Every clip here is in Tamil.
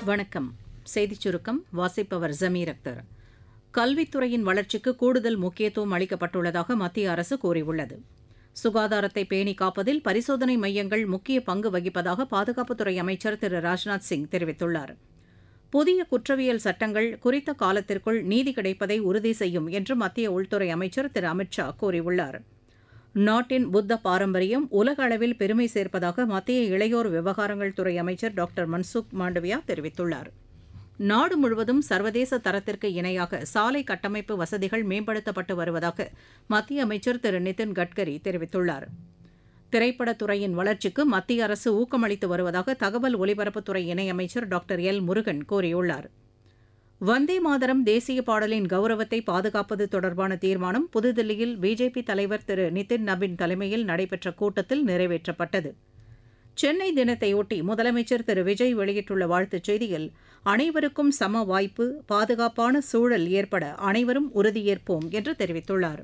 வணக்கம் செய்திச் சுருக்கம் வாசிப்பவர் ஜமீர் அக்தர் கல்வித்துறையின் வளர்ச்சிக்கு கூடுதல் முக்கியத்துவம் அளிக்கப்பட்டுள்ளதாக மத்திய அரசு கூறியுள்ளது சுகாதாரத்தை பேணி காப்பதில் பரிசோதனை மையங்கள் முக்கிய பங்கு வகிப்பதாக பாதுகாப்புத்துறை அமைச்சர் திரு ராஜ்நாத் சிங் தெரிவித்துள்ளார் புதிய குற்றவியல் சட்டங்கள் குறித்த காலத்திற்குள் நீதி கிடைப்பதை உறுதி செய்யும் என்று மத்திய உள்துறை அமைச்சர் திரு அமித் ஷா கூறியுள்ளார் நாட்டின் புத்த பாரம்பரியம் உலக அளவில் பெருமை சேர்ப்பதாக மத்திய இளையோர் விவகாரங்கள் துறை அமைச்சர் டாக்டர் மன்சுக் மாண்டவியா தெரிவித்துள்ளார் நாடு முழுவதும் சர்வதேச தரத்திற்கு இணையாக சாலை கட்டமைப்பு வசதிகள் மேம்படுத்தப்பட்டு வருவதாக மத்திய அமைச்சர் திரு நிதின் கட்கரி தெரிவித்துள்ளார் திரைப்படத்துறையின் வளர்ச்சிக்கு மத்திய அரசு ஊக்கமளித்து வருவதாக தகவல் ஒலிபரப்புத்துறை இணையமைச்சர் டாக்டர் எல் முருகன் கூறியுள்ளார் வந்தே மாதரம் தேசிய பாடலின் கௌரவத்தை பாதுகாப்பது தொடர்பான தீர்மானம் புதுதில்லியில் பிஜேபி தலைவர் திரு நிதின் நபின் தலைமையில் நடைபெற்ற கூட்டத்தில் நிறைவேற்றப்பட்டது சென்னை தினத்தையொட்டி முதலமைச்சர் திரு விஜய் வெளியிட்டுள்ள வாழ்த்துச் செய்தியில் அனைவருக்கும் சம வாய்ப்பு பாதுகாப்பான சூழல் ஏற்பட அனைவரும் உறுதியேற்போம் என்று தெரிவித்துள்ளார்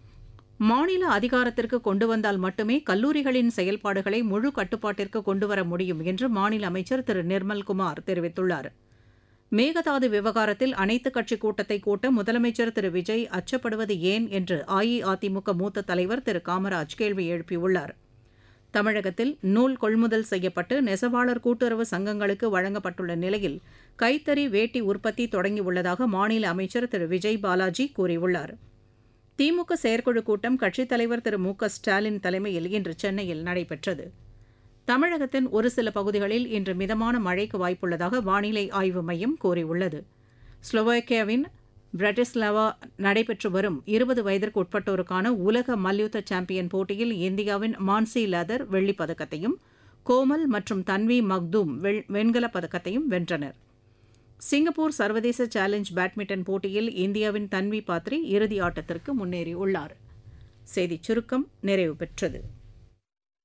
மாநில அதிகாரத்திற்கு கொண்டு வந்தால் மட்டுமே கல்லூரிகளின் செயல்பாடுகளை முழு கட்டுப்பாட்டிற்கு கொண்டுவர முடியும் என்று மாநில அமைச்சர் திரு நிர்மல்குமார் தெரிவித்துள்ளார் மேகதாது விவகாரத்தில் அனைத்துக் கட்சி கூட்டத்தை கூட்ட முதலமைச்சர் திரு விஜய் அச்சப்படுவது ஏன் என்று அஇஅதிமுக மூத்த தலைவர் திரு காமராஜ் கேள்வி எழுப்பியுள்ளார் தமிழகத்தில் நூல் கொள்முதல் செய்யப்பட்டு நெசவாளர் கூட்டுறவு சங்கங்களுக்கு வழங்கப்பட்டுள்ள நிலையில் கைத்தறி வேட்டி உற்பத்தி தொடங்கியுள்ளதாக மாநில அமைச்சர் திரு விஜய் பாலாஜி கூறியுள்ளார் திமுக செயற்குழு கூட்டம் கட்சித் தலைவர் திரு மு க ஸ்டாலின் தலைமையில் இன்று சென்னையில் நடைபெற்றது தமிழகத்தின் ஒரு சில பகுதிகளில் இன்று மிதமான மழைக்கு வாய்ப்புள்ளதாக வானிலை ஆய்வு மையம் கூறியுள்ளது ஸ்லோவாக்கியாவின் பிரட்டிஸ்லாவா நடைபெற்று வரும் இருபது வயதிற்கு உட்பட்டோருக்கான உலக மல்யுத்த சாம்பியன் போட்டியில் இந்தியாவின் மான்சி லதர் வெள்ளிப் பதக்கத்தையும் கோமல் மற்றும் தன்வி மக்தூம் வெண்கலப் பதக்கத்தையும் வென்றனர் சிங்கப்பூர் சர்வதேச சேலஞ்ச் பேட்மிண்டன் போட்டியில் இந்தியாவின் தன்வி பாத்ரி இறுதி ஆட்டத்திற்கு முன்னேறியுள்ளார் செய்திச் சுருக்கம் நிறைவு பெற்றது